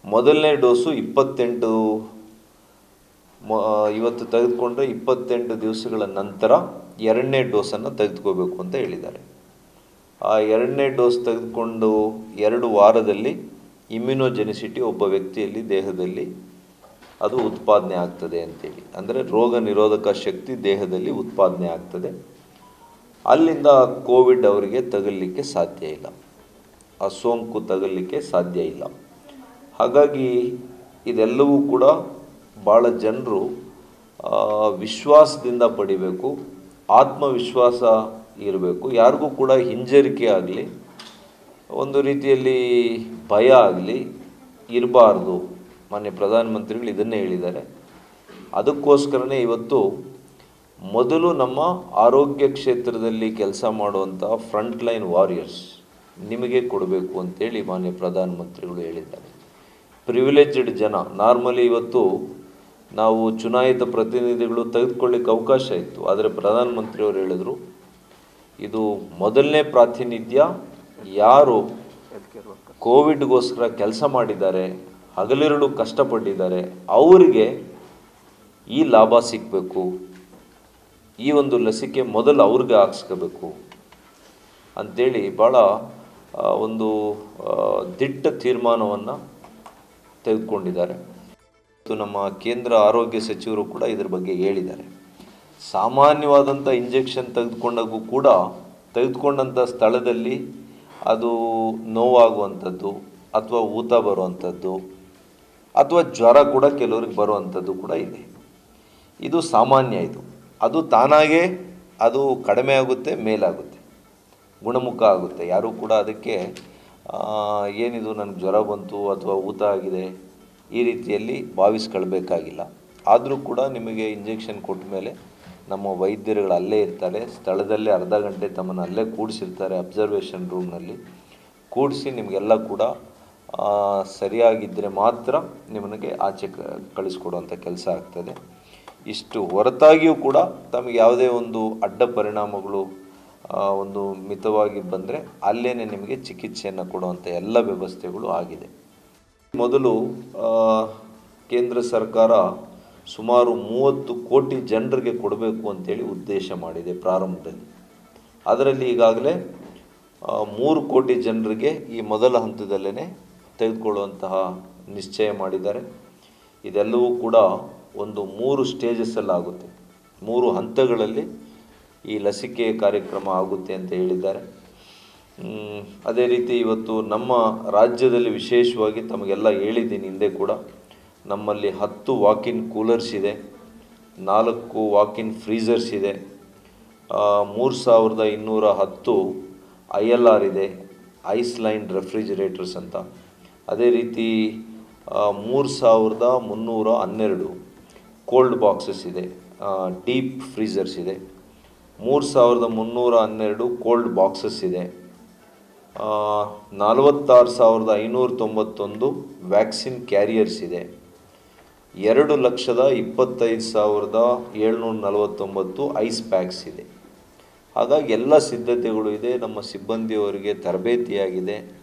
ಮೊದಲನೇ ಡೋಸು ಇಪ್ಪತ್ತೆಂಟು ಮ- ಇವತ್ತು ತೆಗೆದುಕೊಂಡ್ರೆ ಇಪ್ಪತ್ತೆಂಟು ದಿವಸಗಳ ನಂತರ ಎರಡನೇ ಡೋಸನ್ನು ತೆಗೆದುಕೋಬೇಕು ಅಂತ ಹೇಳಿದ್ದಾರೆ ಆ ಎರಡನೇ ಡೋಸ್ ತೆಗೆದುಕೊಂಡು ಎರಡು ವಾರದಲ್ಲಿ ಇಮ್ಯುನೋಜೆನಿಸಿಟಿ ಒಬ್ಬ ವ್ಯಕ್ತಿಯಲ್ಲಿ ದೇಹದಲ್ಲಿ ಅದು ಉತ್ಪಾದನೆ ಆಗ್ತದೆ ಅಂತೇಳಿ ಅಂದರೆ ರೋಗ ನಿರೋಧಕ ಶಕ್ತಿ ದೇಹದಲ್ಲಿ ಉತ್ಪಾದನೆ ಆಗ್ತದೆ ಅಲ್ಲಿಂದ ಕೋವಿಡ್ ಅವರಿಗೆ ತಗಲಿಕ್ಕೆ ಸಾಧ್ಯ ಇಲ್ಲ ಆ ಸೋಂಕು ತಗಲಿಕ್ಕೆ ಸಾಧ್ಯ ಇಲ್ಲ ಹಾಗಾಗಿ ಇದೆಲ್ಲವೂ ಕೂಡ ಭಾಳ ಜನರು ಆ, ವಿಶ್ವಾಸದಿಂದ ಪಡಿಬೇಕು ಆತ್ಮವಿಶ್ವಾಸ ಇರಬೇಕು ಯಾರಿಗೂ ಕೂಡ ಹಿಂಜರಿಕೆ ಆಗಲಿ ಒಂದು ರೀತಿಯಲ್ಲಿ ಭಯ ಆಗಲಿ ಇರಬಾರ್ದು ಮಾನ್ಯ ಪ್ರಧಾನಮಂತ್ರಿಗಳು ಇದನ್ನೇ ಹೇಳಿದ್ದಾರೆ ಅದಕ್ಕೋಸ್ಕರನೇ ಇವತ್ತು ಮೊದಲು ನಮ್ಮ ಆರೋಗ್ಯ ಕ್ಷೇತ್ರದಲ್ಲಿ ಕೆಲಸ ಮಾಡುವಂಥ ಫ್ರಂಟ್ ಲೈನ್ ವಾರಿಯರ್ಸ್ ನಿಮಗೆ ಕೊಡಬೇಕು ಅಂತೇಳಿ ಮಾನ್ಯ ಪ್ರಧಾನಮಂತ್ರಿಗಳು ಹೇಳಿದ್ದಾರೆ ಪ್ರಿವಿಲೇಜ್ಡ್ ಜನ ನಾರ್ಮಲಿ ಇವತ್ತು ನಾವು ಚುನಾಯಿತ ಪ್ರತಿನಿಧಿಗಳು ತೆಗೆದುಕೊಳ್ಳಿಕ್ಕೆ ಅವಕಾಶ ಇತ್ತು ಆದರೆ ಪ್ರಧಾನಮಂತ್ರಿಯವರು ಹೇಳಿದರು ಇದು ಮೊದಲನೇ ಪ್ರಾತಿನಿಧ್ಯ ಯಾರು ಕೋವಿಡ್ಗೋಸ್ಕರ ಕೆಲಸ ಮಾಡಿದ್ದಾರೆ ಹಗಲಿರುಳು ಕಷ್ಟಪಟ್ಟಿದ್ದಾರೆ ಅವರಿಗೆ ಈ ಲಾಭ ಸಿಗಬೇಕು ಈ ಒಂದು ಲಸಿಕೆ ಮೊದಲು ಅವ್ರಿಗೆ ಹಾಕ್ಸ್ಕೋಬೇಕು ಅಂಥೇಳಿ ಭಾಳ ಆ, ಒಂದು ಆ, ದಿಟ್ಟ ತೀರ್ಮಾನವನ್ನು ತೆಗೆದುಕೊಂಡಿದ್ದಾರೆ ಮತ್ತು ನಮ್ಮ ಕೇಂದ್ರ ಆರೋಗ್ಯ ಸಚಿವರು ಕೂಡ ಇದ್ರ ಬಗ್ಗೆ ಹೇಳಿದ್ದಾರೆ ಸಾಮಾನ್ಯವಾದಂಥ ಇಂಜೆಕ್ಷನ್ ತೆಗೆದುಕೊಂಡಾಗೂ ಕೂಡ ತೆಗೆದುಕೊಂಡಂಥ ಸ್ಥಳದಲ್ಲಿ ಅದು ನೋವಾಗುವಂಥದ್ದು ಅಥವಾ ಊತ ಬರುವಂಥದ್ದು ಅಥವಾ ಜ್ವರ ಕೂಡ ಕೆಲವ್ರಿಗೆ ಬರುವಂಥದ್ದು ಕೂಡ ಇದೆ ಇದು ಸಾಮಾನ್ಯ ಇದು ಅದು ತಾನಾಗೇ ಅದು ಕಡಿಮೆ ಆಗುತ್ತೆ ಮೇಲಾಗುತ್ತೆ ಗುಣಮುಖ ಆಗುತ್ತೆ ಯಾರೂ ಕೂಡ ಅದಕ್ಕೆ ಆ, ಏನಿದು ನನಗೆ ಜ್ವರ ಬಂತು ಅಥವಾ ಊತ ಆಗಿದೆ ಈ ರೀತಿಯಲ್ಲಿ ಭಾವಿಸ್ಕೊಳ್ಬೇಕಾಗಿಲ್ಲ ಆದರೂ ಕೂಡ ನಿಮಗೆ ಇಂಜೆಕ್ಷನ್ ಕೊಟ್ಟ ಮೇಲೆ ನಮ್ಮ ವೈದ್ಯರುಗಳು ಅಲ್ಲೇ ಇರ್ತಾರೆ ಸ್ಥಳದಲ್ಲೇ ಅರ್ಧ ಗಂಟೆ ತಮ್ಮನ್ನು ಅಲ್ಲೇ ಕೂಡಿಸಿರ್ತಾರೆ ಅಬ್ಸರ್ವೇಷನ್ ರೂಮ್ನಲ್ಲಿ ಕೂಡಿಸಿ ನಿಮಗೆಲ್ಲ ಕೂಡ ಆ, ಸರಿಯಾಗಿದ್ದರೆ ಮಾತ್ರ ನಿಮಗೆ ಆಚೆ ಕ- ಕಳಿಸ್ಕೊಡುವಂಥ ಕೆಲಸ ಆಗ್ತದೆ ಇಷ್ಟು ಹೊರತಾಗಿಯೂ ಕೂಡ ತಮಗೆ ಯಾವುದೇ ಒಂದು ಅಡ್ಡ ಪರಿಣಾಮಗಳು ಆ, ಒಂದು ಮಿತವಾಗಿ ಬಂದರೆ ಅಲ್ಲೇ ನಿಮಗೆ ಚಿಕಿತ್ಸೆಯನ್ನು ಕೊಡುವಂಥ ಎಲ್ಲ ವ್ಯವಸ್ಥೆಗಳು ಆಗಿದೆ ಮೊದಲು ಆ, ಕೇಂದ್ರ ಸರ್ಕಾರ ಸುಮಾರು ಮೂವತ್ತು ಕೋಟಿ ಜನರಿಗೆ ಕೊಡಬೇಕು ಅಂತೇಳಿ ಉದ್ದೇಶ ಮಾಡಿದೆ ಪ್ರಾರಂಭದಲ್ಲಿ ಅದರಲ್ಲಿ ಈಗಾಗಲೇ ಆ, ಮೂರು ಕೋಟಿ ಜನರಿಗೆ ಈ ಮೊದಲ ಹಂತದಲ್ಲೇ ತೆಗೆದುಕೊಳ್ಳುವಂತಹ ನಿಶ್ಚಯ ಮಾಡಿದ್ದಾರೆ ಇದೆಲ್ಲವೂ ಕೂಡ ಒಂದು ಮೂರು ಸ್ಟೇಜಸ್ಸಲ್ಲಿ ಆಗುತ್ತೆ ಮೂರು ಹಂತಗಳಲ್ಲಿ ಈ ಲಸಿಕೆ ಕಾರ್ಯಕ್ರಮ ಆಗುತ್ತೆ ಅಂತ ಹೇಳಿದ್ದಾರೆ ಮ್, ಅದೇ ರೀತಿ ಇವತ್ತು ನಮ್ಮ ರಾಜ್ಯದಲ್ಲಿ ವಿಶೇಷವಾಗಿ ತಮಗೆಲ್ಲ ಹೇಳಿದ್ದೀನಿ ಹಿಂದೆ ಕೂಡ ನಮ್ಮಲ್ಲಿ ಹತ್ತು ವಾಕಿನ್ ಕೂಲರ್ಸ್ ಇದೆ ನಾಲ್ಕು ವಾಕಿನ್ ಫ್ರೀಸರ್ಸ್ ಇದೆ ಮೂರು ಸಾವಿರದ ಇನ್ನೂರ ಹತ್ತು ಐ ಎಲ್ ಆರ್ ಇದೆ ಐಸ್ ಲೈನ್ ರೆಫ್ರಿಜಿರೇಟರ್ಸ್ ಅಂತ ಅದೇ ರೀತಿ ಮೂರು ಸಾವಿರದ ಮುನ್ನೂರ ಹನ್ನೆರಡು ಕೋಲ್ಡ್ ಬಾಕ್ಸಸ್ ಇದೆ ಡೀಪ್ ಫ್ರೀಸರ್ಸ್ ಇದೆ ಮೂರು ಸಾವಿರದ ಮುನ್ನೂರ ಹನ್ನೆರಡು ಕೋಲ್ಡ್ ಬಾಕ್ಸಸ್ ಇದೆ ಆ, ನಲವತ್ತಾರು ಸಾವಿರದ ಐನೂರ ತೊಂಬತ್ತೊಂದು ವ್ಯಾಕ್ಸಿನ್ ಕ್ಯಾರಿಯರ್ಸ್ ಇದೆ ಎರಡು ಲಕ್ಷದ ಇಪ್ಪತ್ತೈದು ಸಾವಿರದ ಏಳ್ನೂರ ನಲವತ್ತೊಂಬತ್ತು ಐಸ್ ಪ್ಯಾಕ್ಸ್ ಇದೆ ಹಾಗಾಗಿ ಎಲ್ಲ ಸಿದ್ಧತೆಗಳು ಇದೆ ನಮ್ಮ ಸಿಬ್ಬಂದಿಯವರಿಗೆ ತರಬೇತಿಯಾಗಿದೆ